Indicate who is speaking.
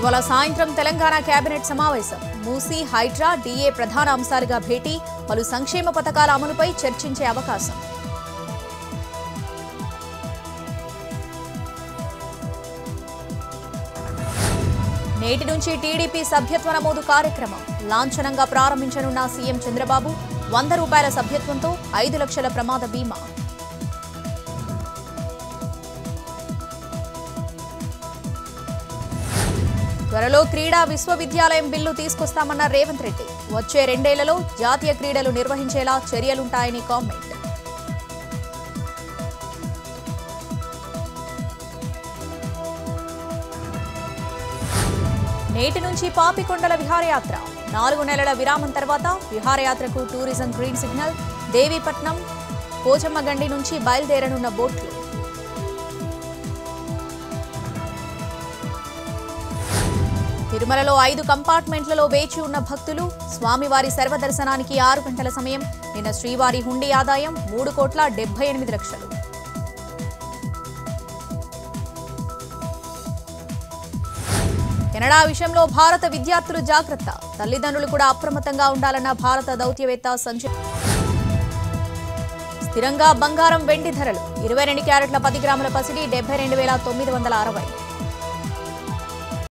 Speaker 1: ఇవాళ సాయంత్రం తెలంగాణ కేబినెట్ సమావేశం మూసీ హైడ్రా డీఏ ప్రధాన అంశాలుగా భేటీ పలు సంక్షేమ పథకాల అమలుపై చర్చించే అవకాశం నేటి నుంచి టీడీపీ సభ్యత్వ నమోదు కార్యక్రమం లాంఛనంగా ప్రారంభించనున్న సీఎం చంద్రబాబు వంద రూపాయల సభ్యత్వంతో ఐదు లక్షల ప్రమాద బీమా త్వరలో క్రీడా విశ్వవిద్యాలయం బిల్లు తీసుకొస్తామన్న రేవంత్ రెడ్డి వచ్చే రెండేళ్లలో జాతీయ క్రీడలు నిర్వహించేలా చర్యలుంటాయని కామెంట్ నేటి నుంచి పాపికొండల విహారయాత్ర నాలుగు నెలల విరామం తర్వాత విహారయాత్రకు tourism green signal Devipatnam Pochammagandi నుంచి బయలుదేరనున్న బోట్లు తిరుమలలో ఐదు కంపార్ట్మెంట్లలో వేచి ఉన్న భక్తులు స్వామివారి సర్వదర్శనానికి ఆరు గంటల సమయం నిన్న శ్రీవారి హుండీ ఆదాయం మూడు కోట్ల డెబ్బై ఎనిమిది లక్షలు కెనడా విషయంలో భారత విద్యార్థులు జాగ్రత్త తల్లిదండ్రులు కూడా అప్రమత్తంగా ఉండాలన్న భారత దౌత్యవేత్త సంజయ్ స్థిరంగా బంగారం వెండి ధరలు ఇరవై రెండు క్యారెట్ల పది గ్రాముల పసిడి డెబ్బై రెండు వేల తొమ్మిది వందల అరవై